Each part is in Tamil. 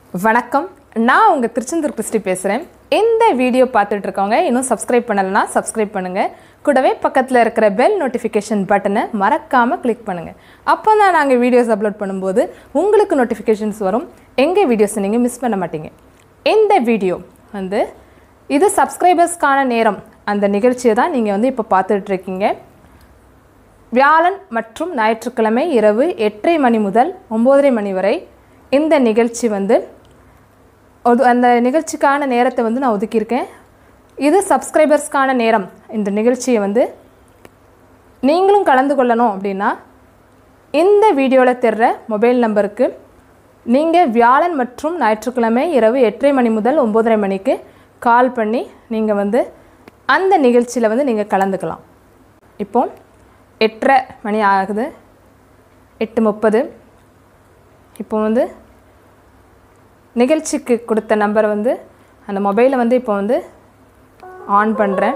வணக்கம் நான் உங்கள் திருச்செந்தூர் கிறிஸ்டி பேசுகிறேன் இந்த வீடியோ பார்த்துட்டு இருக்கவங்க இன்னும் சப்ஸ்கிரைப் பண்ணலைன்னா சப்ஸ்கிரைப் பண்ணுங்கள் கூடவே பக்கத்தில் இருக்கிற பெல் நோட்டிஃபிகேஷன் பட்டனை மறக்காமல் கிளிக் பண்ணுங்கள் அப்போ தான் நாங்கள் வீடியோஸ் அப்லோட் பண்ணும்போது உங்களுக்கு நோட்டிஃபிகேஷன்ஸ் வரும் எங்கள் வீடியோஸை நீங்கள் மிஸ் பண்ண மாட்டீங்க இந்த வீடியோ வந்து இது சப்ஸ்கிரைபர்ஸ்க்கான நேரம் அந்த நிகழ்ச்சியை தான் நீங்கள் வந்து இப்போ பார்த்துட்டு இருக்கீங்க வியாழன் மற்றும் ஞாயிற்றுக்கிழமை இரவு எட்டரை மணி முதல் ஒம்போதரை மணி வரை இந்த நிகழ்ச்சி வந்து ஒது அந்த நிகழ்ச்சிக்கான நேரத்தை வந்து நான் ஒதுக்கியிருக்கேன் இது சப்ஸ்கிரைபர்ஸ்க்கான நேரம் இந்த நிகழ்ச்சியை வந்து நீங்களும் கலந்து கொள்ளணும் அப்படின்னா இந்த வீடியோவில் தெரிற மொபைல் நம்பருக்கு நீங்கள் வியாழன் மற்றும் ஞாயிற்றுக்கிழமை இரவு எட்டரை மணி முதல் ஒம்போதரை மணிக்கு கால் பண்ணி நீங்கள் வந்து அந்த நிகழ்ச்சியில் வந்து நீங்கள் கலந்துக்கலாம் இப்போ எட்டரை மணி ஆகுது எட்டு முப்பது இப்போ வந்து நிகழ்ச்சிக்கு கொடுத்த நம்பர் வந்து அந்த மொபைலை வந்து இப்போ வந்து ஆன் பண்ணுறேன்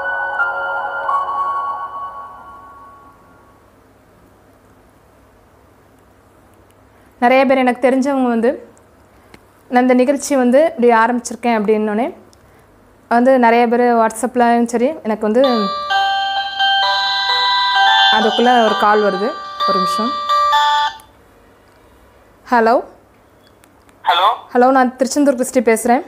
நிறைய பேர் எனக்கு தெரிஞ்சவங்க வந்து நான் இந்த நிகழ்ச்சி வந்து இப்படி ஆரம்பிச்சிருக்கேன் அப்படின்னோடனே வந்து நிறைய பேர் வாட்ஸ்அப்லையும் சரி எனக்கு வந்து அதுக்குள்ளே ஒரு கால் வருது ஒரு நிமிஷம் ஹலோ ஹலோ ஹலோ நான் திருச்செந்தூர் கிறிஸ்டி பேசுகிறேன்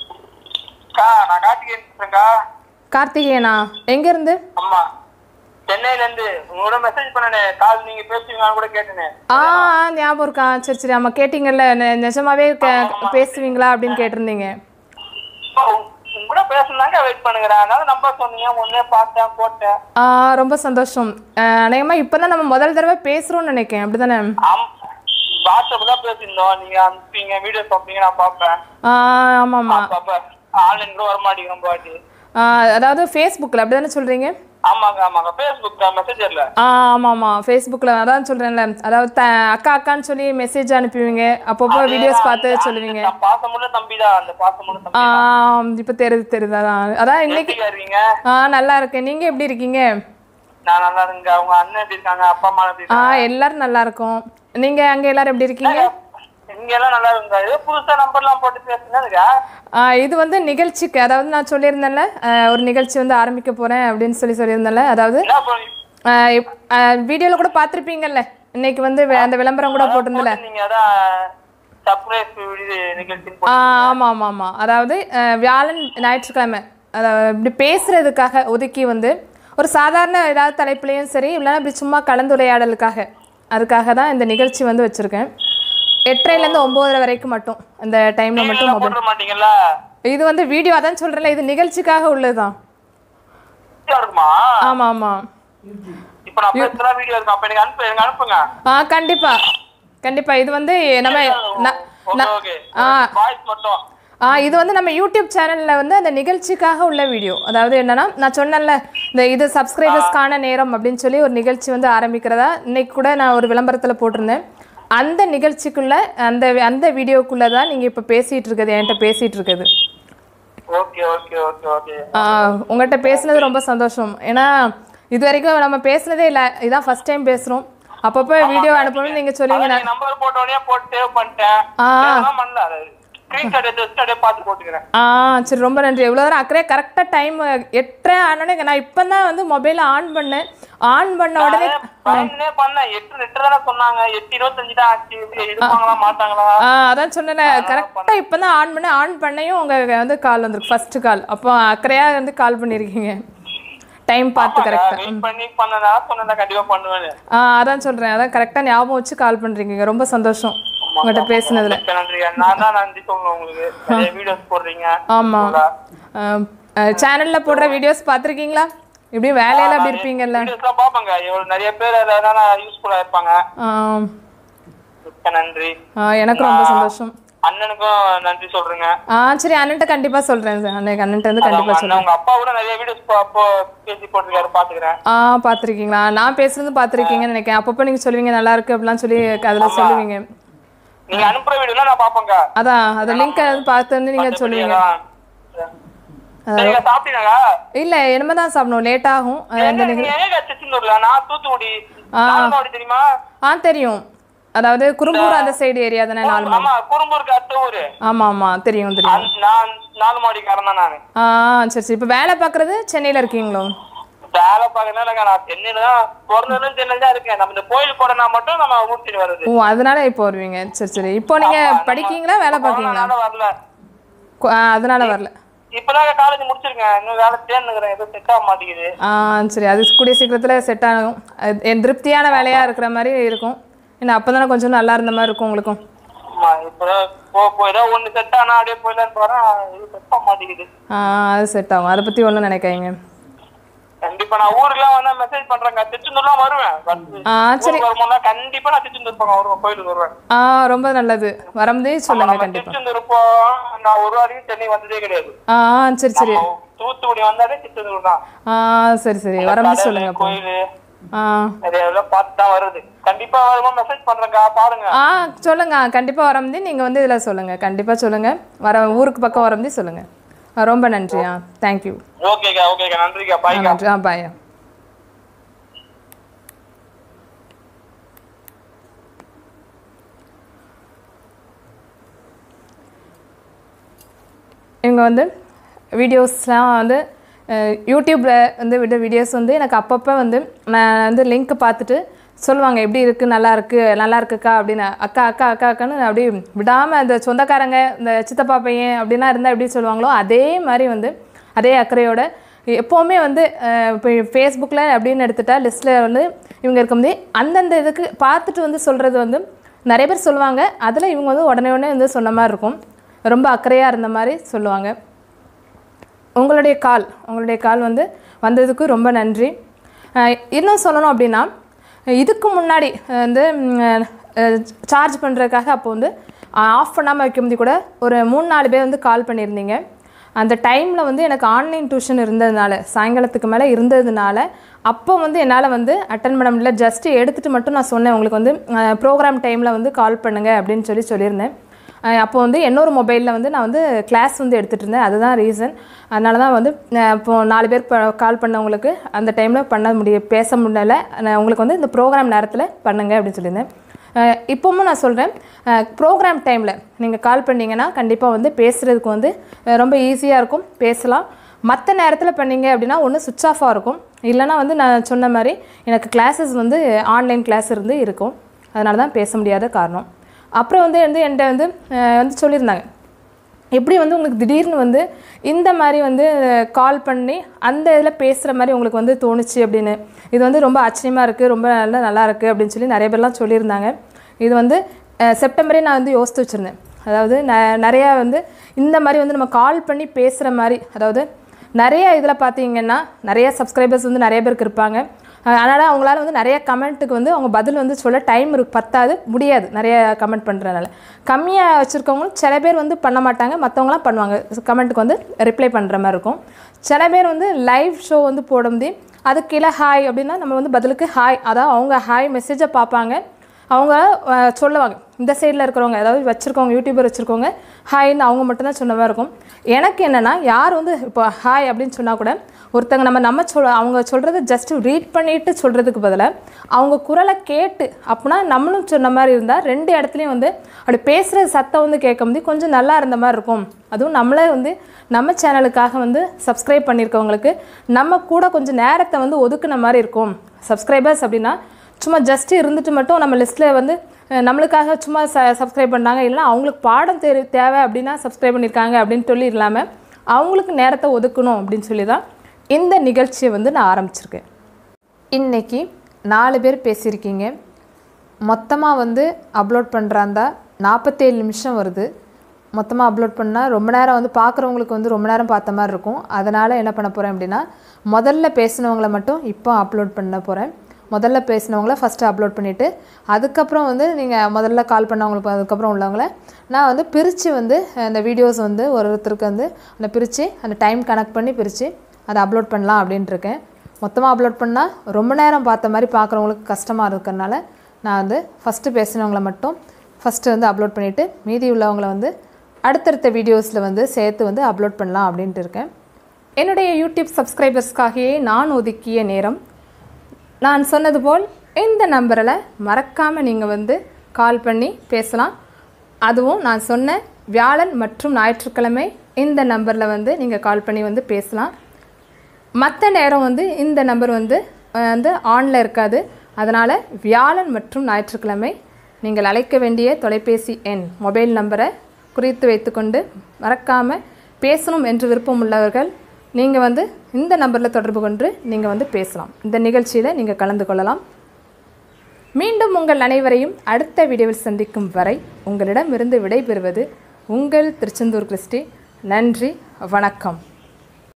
அக்கா நான் கார்த்திகேயன் பேசுறேன்க்கா கார்த்திகேயனா எங்கேருந்து ஆமா சென்னையில இருந்து உங்களோட மெசேஜ் பண்ணனே கால் நீங்க பேசுவீங்களான்னு கூட கேட்டேனே ஆ ஆ, ஞாபகம் இருக்கா சரி சரி ஆமாம் கேட்டிங்கல்ல நெ- நிஜமாவே க- பேசுவீங்களா அப்படின்னு கேட்டிருந்தீங்க இப்போ உங்க உங்க கூட பேசணும்னாங்க வெயிட் பண்ணுங்கிறேன் அதனால நம்பர் சொன்னீங்க ஒன்னே பார்த்தேன் போட்டேன் ஆ ரொம்ப சந்தோஷம் அநேகமாக இப்போ தான் நம்ம முதல் தடவை பேசுகிறோம்னு நினைக்கிறேன் அப்படி தானே ஆம் வாட்ஸ்அப் தான் பேசியிருந்தோம் நீங்க அனுப்பிங்க வீடியோ பார்ப்பீங்க நான் பார்ப்பேன் ஆமாம் ஆமாம் அப்ப ஆன்லைன் கூட வர மாட்டேங்கிறோம் ரொம்ப வாட்டி அதாவது ஃபேஸ்புக்கில் அப்படி தானே சொல்கிறீங்க ஆமாங்க ஆமாங்க ஃபேஸ்புக் மெசேஜர்ல ஆ ஆமாம் ஆமாம் ஃபேஸ்புக்கில் அதான் சொல்கிறேன்ல அதாவது த அக்கா அக்கான்னு சொல்லி மெசேஜ் அனுப்புவீங்க அப்பப்போ வீடியோஸ் பார்த்து சொல்லுவீங்க நான் பாசமுள்ள தம்பி தான் அந்த பாசமுள்ள தம்பி ஆ இப்போ தெரியுது தெரியுது அதான் அதான் இன்னைக்கு எப்படி இருக்கீங்க ஆ நல்லா இருக்கேன் நீங்கள் எப்படி இருக்கீங்க நான் நல்லா இருங்க உங்க அண்ணன் எப்படி இருக்காங்க அப்பா அம்மா எப்படி ஆ இருக்காங்க எல்லாரும் நல்லா இருக்கோம் நீங்கள் அங்கே எல்லாரும் எப்படி இருக்கீங்க இங்க எல்லாம் நல்லா இருங்க ஏதோ புதுசா நம்பர்லாம் போட்டு பேசுனதுக்கா ஆ, இது வந்து நிகழ்ச்சிக்கு அதாவது நான் சொல்லியிருந்தேன்ல ஆ, ஒரு நிகழ்ச்சி வந்து ஆரம்பிக்க போகிறேன் அப்படின்னு சொல்லி சொல்லியிருந்தேன்ல அதாவது என்ன பண்ணி வீடியோவில் கூட பார்த்துருப்பீங்கல்ல இன்னைக்கு வந்து வே- அந்த விளம்பரம் கூட போட்டிருந்தல நீங்க அதான் சர்ப்ரைஸ் நிகழ்ச்சி ஆ ஆமாம் ஆமாம் ஆமாம் அதாவது அஹ், வியாழன் ஞாயிற்றுக்கிழமை அதாவது இப்படி பேசுகிறதுக்காக ஒதுக்கி வந்து ஒரு சாதாரண ஏதாவது தலைப்புலேயும் சரி இல்லைன்னா இப்படி சும்மா கலந்துரையாடலுக்காக அதுக்காக தான் இந்த நிகழ்ச்சி வந்து வச்சுருக்கேன் எட்டரைலேருந்து ஒம்போதரை வரைக்கும் மட்டும் அந்த டைமில் மட்டும் எல்லாம் மொபைல் போட்டுற மாட்டீங்கல்ல இது வந்து வீடியோ அதான் சொல்கிறேன்ல இது நிகழ்ச்சிக்காக உள்ளது தான் வீடியோ இருக்குமா ஆமாம் ஆமாம் இப்ப நான் பேசுற வீடியோ இருக்கும் அப்ப எனக்கு அனுப்பு எனக்கு அனுப்புங்க ஆ கண்டிப்பாக கண்டிப்பாக இது வந்து நம்ம ந- ஓகே ந- ஓகே ஆ வாய்ஸ் மட்டும் ஆ இது வந்து நம்ம யூடியூப் சேனலில் வந்து அந்த நிகழ்ச்சிக்காக உள்ள வீடியோ அதாவது என்னன்னா நான் சொன்னேன்ல இந்த இது சப்ஸ்கிரைபர்ஸ்க்கான நேரம் அப்படின்னு சொல்லி ஒரு நிகழ்ச்சி வந்து ஆரம்பிக்கிறதா இன்னைக்கு கூட நான் ஒரு விளம்பரத்தில் போட்டிருந்தேன் அந்த நிகழ்ச்சிக்குள்ள அந்த அந்த வீடியோக்குள்ளே தான் நீங்கள் இப்போ பேசிகிட்டு இருக்கிறது என்கிட்ட பேசிகிட்டு இருக்கிறது ஓகே ஓகே ஓகே ஓகே ஆ, உங்கள்கிட்ட பேசுனது ரொம்ப சந்தோஷம் ஏன்னா இது வரைக்கும் நம்ம பேசுனதே இல்லை இதான் ஃபர்ஸ்ட் டைம் பேசுகிறோம் அப்பப்போ வீடியோ அனுப்பணும்னு நீங்கள் சொல்லுவீங்க நான் நம்பர் போட்ட உடனே போட்டு சேவ் பண்ணிட்டேன் ஆ. அதெல்லாம் பண்ணல ஸ்கிரீன்ஷாட் எடுத்து வச்சுட்டு அப்படியே பார்த்து போட்டுக்கிறேன் ஆ சரி ரொம்ப நன்றி எவ்வளோ தூரம் அக்கறையாக கரெக்டாக டைம் எட்டரை ஆனோடனே நான் இப்போ தான் வந்து மொபைலை ஆன் பண்ணேன் ஆன் பண்ண உடனே பயந்தே பண்ணேன் எட்டு எட்டு தானே சொன்னாங்க எட்டு இருபத்தஞ்சு தான் ஆச்சு இப்படி எடுப்பாங்களா மாட்டாங்களா ஆ அதான் சொன்னேன் கரெக்டாக இப்போ தான் ஆன் பண்ண ஆன் பண்ணையும் உங்கள் வந்து கால் வந்திருக்கு ஃபஸ்ட்டு கால் அப்போ அக்கறையாக வந்து கால் பண்ணியிருக்கீங்க டைம் பார்த்து கரெக்டாக வெயிட் பண்ணி பண்ணனா சொன்னா கண்டிப்பா பண்ணுவேன் ஆ அதான் சொல்கிறேன் அதான் கரெக்டாக ஞாபகம் வச்சு கால் பண்ணுறீங்க ரொம்ப சந்தோஷம் உங்கள்கிட்ட பேசுனதுல மிக்க நன்றி நான் தான் நன்றி சொல்லணும் உங்களுக்கு நிறைய வீடியோஸ் போடுறீங்க ஆமாம் சேனலில் போடுற வீடியோஸ் பார்த்துருக்கீங்களா இப்படியும் வேலையில அப்படி இருப்பீங்கல்ல வீடியோஸ்லாம் பார்ப்பேங்க எவ்வளவு நிறைய பேர் அதில் யூஸ்ஃபுல்லா இருப்பாங்க ஆ, மிக்க நன்றி ஆ, எனக்கு ரொம்ப சந்தோஷம் அண்ணனுக்கும் நன்றி சொல்றேங்க ஆ சரி அண்ணன்ட்ட கண்டிப்பாக சொல்கிறேன் சார் அன்னைக்கு அண்ணன்ட்ட வந்து அவங்க கண்டிப்பாக அண்ணன் உங்க அப்பா கூட நிறைய வீடியோஸ் அப்போ பேசி போட்டிருக்காரு பாத்துக்கிறேன் ஆ பார்த்துருக்கீங்களா நான் பேசுறது பார்த்துருக்கீங்கன்னு நினைக்கிறேன் அப்பப்போ நீங்கள் சொல்லுவீங்க நல்லா இருக்கு அப்படிலாம் சொல்லி அதில் சொல்லுவீங்க நீங்க அனுப்புற வீடியோலாம் நான் பாப்பேங்க அதான் அந்த லிங்க்கை வந்து பார்த்து வந்து நீங்கள் சொல்லுவீங்க சரிங்க சாப்பிட்டீங்களா இல்லை இனிமே தான் சாப்பிடணும் லேட் ஆகும் அது எங்க நீங்க எங்க திருச்செந்தூர்ல நான் தூத்துக்குடி நாகர்கோவில் தெரியுமா ஆ தெரியும் அதாவது குறும்பூர் அந்த சைடு ஏரியா தானே நாலு மாடி ஆமா குறும்பூருக்கு அடுத்த ஊரு ஆமா ஆமா தெரியும் தெரியும் அந்த- நான் நாலு மாடிக்காரன் தான் நானு ஆ சரி சரி இப்போ வேலை பார்க்குறது சென்னையில் இருக்கீங்களோ வேலை பார்க்கணும் இல்லைங்க நான் சென்னையில தான் பிறந்ததும் சென்னையில தான் இருக்கேன் நம்ம இந்த கோயில் போடனா மட்டும் நம்ம ஊட்டிட்டு வருது ஓ அதனால இப்போ வருவீங்க சரி சரி இப்போ நீங்க படிக்கீங்களா வேலை பார்க்கீங்களா கொரோனால வரல கொ- ஆ, அதனால வரல இப்பதான் காலேஜ் முடிச்சிருக்கேன் இன்னும் வேலை தேர்ந்துக்கிறேன் எதுவும் செட் ஆக மாட்டேங்குது ஆ சரி அது கூடிய சீக்கிரத்தில் செட் ஆகும் அது என் திருப்தியான வேலையாக இருக்கிற மாதிரி இருக்கும் ஏன்னா அப்போ தானே கொஞ்சம் நல்லா இருந்த மாதிரி இருக்கும் உங்களுக்கும் ஆமா இப்பதான் போ போ ஏதோ ஒண்ணு செட் ஆனா அப்படியே போயிடலான்னு போறேன் இது செட் ஆக மாட்டேங்குது ஆ அது செட் ஆகும் அதை பற்றி ஒன்றும் நினைக்காதீங்க கண்டிப்பா நான் ஊருக்குலாம் வந்தா மெசேஜ் பண்றேங்க திருச்செந்தூர்லாம் வருவேன் ஆ சரி ஊருக்கு வரும்போது கண்டிப்பா நான் திருச்செந்தூர் பக்கம் வருவேன் கோயிலுக்கு வருவேன் ஆ ரொம்ப நல்லது வரம்பே சொல்லுங்க நம்ம கண்டிப்பாக திருச்செந்தூர் போ நான் ஒரு வாரியும் சென்னை வந்ததே கிடையாது ஆ சரி சரி நம்ம தூத்துக்குடி வந்தாலே திருச்செந்தூர் தான் ஆ சரி சரி வரம்பு சொல்லுங்க அப்போ கோயில் ஆ நிறைய இதெல்லாம் பார்த்து தான் வருது கண்டிப்பா வரும்போது மெசேஜ் பண்றேங்க பாருங்க ஆ சொல்லுங்க கண்டிப்பாக வரம்பி நீங்கள் வந்து இதில் சொல்லுங்கள் கண்டிப்பாக சொல்லுங்கள் வர ஊருக்கு பக்கம் வரம்பி சொல்லுங்கள் ரொம்ப நன்றி ஆ தேங்க்யூ ஓகேக்கா ஓகேக்கா நன்றிக்கா பாய்க்கா நன்றி ஆ பாய் இவங்க வந்து வீடியோஸ்லாம் வந்து யூடியூப்பில் வந்து விட வீடியோஸ் வந்து எனக்கு அப்பப்போ வந்து நான் வந்து லிங்க் பார்த்துட்டு சொல்லுவாங்க எப்படி இருக்குது நல்லா இருக்குது நல்லா இருக்குக்கா அப்படின்னு அக்கா அக்கா அக்கா அக்கான்னு அப்படியே விடாமல் அந்த சொந்தக்காரங்க இந்த சித்தப்பா பையன் அப்படின்னா இருந்தால் எப்படி சொல்லுவாங்களோ அதே மாதிரி வந்து அதே அக்கறையோட எப்போவுமே வந்து அஹ், இப்போ ஃபேஸ்புக்கில் அப்படின்னு எடுத்துட்டா லிஸ்ட்டில் வந்து இவங்க இருக்கும்போது அந்தந்த இதுக்கு பார்த்துட்டு வந்து சொல்கிறது வந்து நிறைய பேர் சொல்லுவாங்க அதில் இவங்க வந்து உடனே உடனே வந்து சொன்ன மாதிரி இருக்கும் ரொம்ப அக்கறையாக இருந்த மாதிரி சொல்லுவாங்க உங்களுடைய கால் உங்களுடைய கால் வந்து வந்ததுக்கு ரொம்ப நன்றி அஹ் இன்னும் சொல்லணும் அப்படின்னா இதுக்கு முன்னாடி அஹ் வந்து சார்ஜ் பண்ணுறதுக்காக அப்போ வந்து ஆஃப் பண்ணாமல் வைக்கும்போது கூட ஒரு மூணு நாலு பேர் வந்து கால் பண்ணியிருந்தீங்க அந்த டைமில் வந்து எனக்கு ஆன்லைன் டியூஷன் இருந்ததுனால சாயங்காலத்துக்கு மேலே இருந்ததுனால அப்போ வந்து என்னால் வந்து அட்டன் பண்ண முடியல ஜஸ்ட் எடுத்துகிட்டு மட்டும் நான் சொன்னேன் உங்களுக்கு வந்து ப்ரோக்ராம் டைமில் வந்து கால் பண்ணுங்க அப்படின்னு சொல்லி சொல்லியிருந்தேன் அஹ் அப்போ வந்து இன்னொரு மொபைலில் வந்து நான் வந்து கிளாஸ் வந்து எடுத்துகிட்டு இருந்தேன் அதுதான் ரீசன் அதனால தான் வந்து அஹ் இப்போ நாலு பேர் கால் பண்ணவங்களுக்கு அந்த டைமில் பண்ண முடிய பேச முடியல நான் உங்களுக்கு வந்து இந்த ப்ரோக்ராம் நேரத்தில் பண்ணுங்க அப்படின்னு சொல்லியிருந்தேன் அஹ் இப்போவும் நான் சொல்கிறேன் ப்ரோக்ராம் டைமில் நீங்கள் கால் பண்ணீங்கன்னா கண்டிப்பாக வந்து பேசுகிறதுக்கு வந்து அஹ் ரொம்ப ஈஸியாக இருக்கும் பேசலாம் மற்ற நேரத்தில் பண்ணீங்க அப்படின்னா ஒன்று சுவிட்ச் ஆஃபாக இருக்கும் இல்லைனா வந்து நான் சொன்ன மாதிரி எனக்கு கிளாஸஸ் வந்து ஆன்லைன் கிளாஸ் இருந்து இருக்கும் அதனால தான் பேச முடியாத காரணம் அப்புறம் வந்து வந்து என்கிட்ட வந்து அஹ் வந்து சொல்லியிருந்தாங்க எப்படி வந்து உங்களுக்கு திடீர்னு வந்து இந்த மாதிரி வந்து கால் பண்ணி அந்த இதில் பேசுகிற மாதிரி உங்களுக்கு வந்து தோணுச்சு அப்படின்னு இது வந்து ரொம்ப ஆச்சரியமாக இருக்குது ரொம்ப நல்லா நல்லா இருக்குது அப்படின்னு சொல்லி நிறைய பேர்லாம் சொல்லியிருந்தாங்க இது வந்து அஹ், செப்டம்பரே நான் வந்து யோசித்து வச்சுருந்தேன் அதாவது ந நிறையா வந்து இந்த மாதிரி வந்து நம்ம கால் பண்ணி பேசுகிற மாதிரி அதாவது நிறைய இதில் பார்த்தீங்கன்னா நிறைய சப்ஸ்கிரைபர்ஸ் வந்து நிறைய பேருக்கு இருப்பாங்க அதனால் அவங்களால வந்து நிறைய கமெண்ட்டுக்கு வந்து அவங்க பதில் வந்து சொல்ல டைம் இருக்கு பத்தாது முடியாது நிறைய கமெண்ட் பண்ணுறதுனால கம்மியாக வச்சுருக்கவங்களும் சில பேர் வந்து பண்ண மாட்டாங்க மற்றவங்களாம் பண்ணுவாங்க கமெண்ட்டுக்கு வந்து ரிப்ளை பண்ணுற மாதிரி இருக்கும் சில பேர் வந்து லைவ் ஷோ வந்து போடும்போது அது கீழே ஹாய் அப்படின்னா நம்ம வந்து பதிலுக்கு ஹாய் அதாவது அவங்க ஹாய் மெசேஜை பார்ப்பாங்க அவங்க அஹ், சொல்லுவாங்க இந்த சைடில் இருக்கிறவங்க அதாவது வச்சுருக்கவங்க யூடியூபர் வச்சுருக்கவங்க ஹாய்ன்னு அவங்க மட்டும்தான் சொன்ன மாதிரி இருக்கும் எனக்கு என்னென்னா யார் வந்து இப்போ ஹாய் அப்படின்னு சொன்னால் கூட ஒருத்தங்க நம்ம நம்ம சொல் அவங்க சொல்கிறத ஜஸ்ட் ரீட் பண்ணிட்டு சொல்கிறதுக்கு பதிலாக அவங்க குரலை கேட்டு அப்படின்னா நம்மளும் சொன்ன மாதிரி இருந்தால் ரெண்டு இடத்துலையும் வந்து அப்படி பேசுகிற சத்தம் வந்து கேட்கும்போது கொஞ்சம் நல்லா இருந்த மாதிரி இருக்கும் அதுவும் நம்மளே வந்து நம்ம சேனலுக்காக வந்து சப்ஸ்கிரைப் பண்ணியிருக்கவங்களுக்கு நம்ம கூட கொஞ்சம் நேரத்தை வந்து ஒதுக்குன மாதிரி இருக்கும் சப்ஸ்கிரைபர்ஸ் அப்படின்னா சும்மா ஜஸ்ட் இருந்துட்டு மட்டும் நம்ம லிஸ்ட்டில் வந்து அஹ், நம்மளுக்காக சும்மா ச சப்ஸ்கிரைப் பண்ணாங்க இல்லைன்னா அவங்களுக்கு பாடம் தெரி தேவை அப்படின்னா சப்ஸ்கிரைப் பண்ணியிருக்காங்க அப்படின்னு சொல்லி இல்லாமல் அவங்களுக்கு நேரத்தை ஒதுக்கணும் அப்படின்னு சொல்லி தான் இந்த நிகழ்ச்சியை வந்து நான் ஆரம்பிச்சிருக்கேன் இன்னைக்கு நாலு பேர் பேசியிருக்கீங்க மொத்தமாக வந்து அப்லோட் பண்ணுறாந்தா நாற்பத்தேழு நிமிஷம் வருது மொத்தமாக அப்லோட் பண்ணால் ரொம்ப நேரம் வந்து பார்க்குறவங்களுக்கு வந்து ரொம்ப நேரம் பார்த்த மாதிரி இருக்கும் அதனால் என்ன பண்ண போகிறேன் அப்படின்னா முதல்ல பேசினவங்கள மட்டும் இப்போ அப்லோட் பண்ண போகிறேன் முதல்ல பேசினவங்கள ஃபஸ்ட்டு அப்லோட் பண்ணிவிட்டு அதுக்கப்புறம் வந்து நீங்கள் முதல்ல கால் பண்ணவங்களுக்கு அதுக்கப்புறம் உள்ளவங்கள நான் வந்து பிரித்து வந்து அந்த வீடியோஸ் வந்து ஒரு ஒருத்தருக்கு வந்து அந்த பிரித்து அந்த டைம் கனெக்ட் பண்ணி பிரித்து அதை அப்லோட் பண்ணலாம் அப்படின்ட்டு இருக்கேன் மொத்தமாக அப்லோட் பண்ணால் ரொம்ப நேரம் பார்த்த மாதிரி பார்க்குறவங்களுக்கு கஷ்டமாக இருக்கிறனால நான் வந்து ஃபஸ்ட்டு பேசினவங்கள மட்டும் ஃபஸ்ட்டு வந்து அப்லோட் பண்ணிவிட்டு மீதி உள்ளவங்கள வந்து அடுத்தடுத்த வீடியோஸில் வந்து சேர்த்து வந்து அப்லோட் பண்ணலாம் அப்படின்ட்டு இருக்கேன் என்னுடைய யூடியூப் சப்ஸ்கிரைபர்ஸ்க்காகவே நான் ஒதுக்கிய நேரம் நான் சொன்னது போல் இந்த நம்பரில் மறக்காமல் நீங்கள் வந்து கால் பண்ணி பேசலாம் அதுவும் நான் சொன்ன வியாழன் மற்றும் ஞாயிற்றுக்கிழமை இந்த நம்பரில் வந்து நீங்கள் கால் பண்ணி வந்து பேசலாம் மற்ற நேரம் வந்து இந்த நம்பர் வந்து அஹ், வந்து ஆனில் இருக்காது அதனால் வியாழன் மற்றும் ஞாயிற்றுக்கிழமை நீங்கள் அழைக்க வேண்டிய தொலைபேசி எண் மொபைல் நம்பரை குறித்து வைத்துக்கொண்டு மறக்காமல் பேசணும் என்று விருப்பம் உள்ளவர்கள் நீங்கள் வந்து இந்த நம்பரில் தொடர்பு கொண்டு நீங்கள் வந்து பேசலாம் இந்த நிகழ்ச்சியில் நீங்கள் கலந்து கொள்ளலாம் மீண்டும் உங்கள் அனைவரையும் அடுத்த வீடியோவில் சந்திக்கும் வரை உங்களிடமிருந்து விடைபெறுவது உங்கள் திருச்செந்தூர் கிறிஸ்டி நன்றி வணக்கம்